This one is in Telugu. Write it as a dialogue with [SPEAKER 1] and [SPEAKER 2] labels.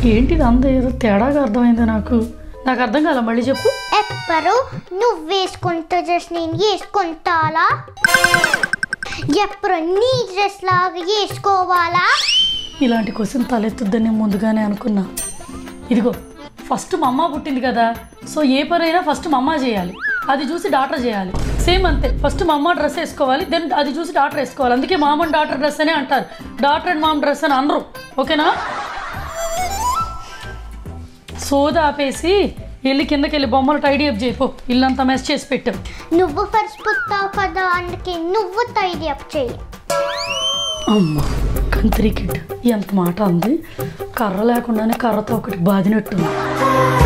[SPEAKER 1] ఏంటిది అంత ఏదో తేడాగా అర్థమైంది నాకు నాకు అర్థం కాల మళ్ళీ చెప్పు
[SPEAKER 2] ఎప్పుడు నువ్వు వేసుకుంటా డ్రెస్ నేను వేసుకుంటాలా ఎప్పుడు నీ డ్రెస్ లాగా వేసుకోవాలా
[SPEAKER 1] ఇలాంటి క్వశ్చన్ తలెత్తుద్దని నేను ముందుగానే అనుకున్నా ఇదిగో ఫస్ట్ మా అమ్మ పుట్టింది కదా సో ఏ పనైనా ఫస్ట్ మా అమ్మ చేయాలి అది చూసి డాక్టర్ చేయాలి సేమ్ అంతే ఫస్ట్ మా అమ్మ డ్రెస్ వేసుకోవాలి దెన్ అది చూసి డాక్టర్ వేసుకోవాలి అందుకే మామ అండ్ డాక్టర్ డ్రెస్ అనే అంటారు డాక్టర్ అండ్ మామ డ్రెస్ అని అనరు ఓకేనా సోద ఆపేసి వెళ్ళి కిందకి వెళ్ళి బొమ్మలు టైడీ అప్ చేయపో ఇల్లంతా మెస్ చేసి పెట్టాం
[SPEAKER 2] నువ్వు ఫస్ట్ పుట్టావు కదా అందుకే నువ్వు టైడీ అప్ చేయి
[SPEAKER 1] అమ్మ కంత్రి కిడ్ ఎంత మాట అంది కర్ర లేకుండానే కర్రతో ఒకటి బాదినట్టుంది